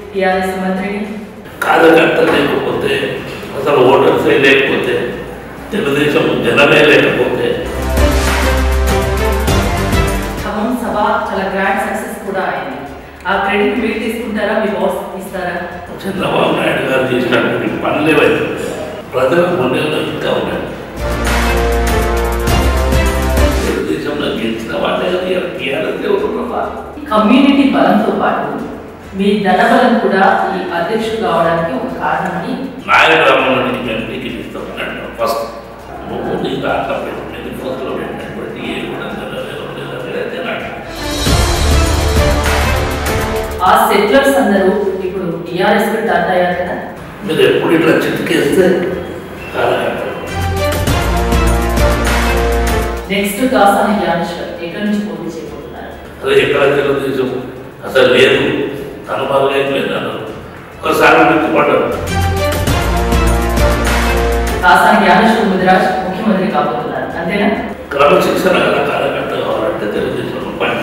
TRS మంత్రిని కార్యకర్త లేకపోతే అసలు ఓటర్సే లేకపోతే తెలుగుదేశం జనమే లేకపోతే ఖమ్మం సభ చాలా గ్రాండ్ సక్సెస్ కూడా అయింది ఆ క్రెడిట్ మీరు తీసుకుంటారా మీ బాస్ ఇస్తారా చంద్రబాబు నాయుడు గారు చేసినటువంటి పనులే వైపు ప్రజల గుండెల్లో ఇంకా ఉన్నాయి తెలుగుదేశంలో గెలిచిన వాళ్ళే కదా టీఆర్ఎస్ ఎవరున్నారా కమ్యూనిటీ బలంతో పాటు మీ ధనబలం కూడా ఈ అధ్యక్షుడు కావడానికి ఒక కారణమని నాయక రామని ఎంపీకి ఇస్తామన్నాడు ఫస్ట్ నువ్వు నీ దాంట్లో పెట్టినది ఫస్ట్లో పెట్టినటువంటి ఏ కూడా నెరవేరలేదు నాకు ఆ సెటిలర్స్ అందరూ ఇప్పుడు టీఆర్ఎస్ కు టర్న్ అయ్యారు కదా మీరు ఎప్పుడు ఇట్లా చిటికేస్తే కార్యకర్తలు నెక్స్ట్ కాసాని జ్ఞానేష్ ఎక్కడి నుంచి పోటీ చేయబోతున్నారు అదే ఎక్కడ తెలుగుదేశం అసలు లేదు అనుభవం లేదు అన్నారు ఒకసారి మెచ్చుపడ్డారు కాసాని జ్ఞానేశ్వర్ ముదిరాజ్ ముఖ్యమంత్రి కాబోతున్నారు అంతేనా క్రమశిక్షణ గల కార్యకర్త కావాలంటే తెలుగుదేశంలో పని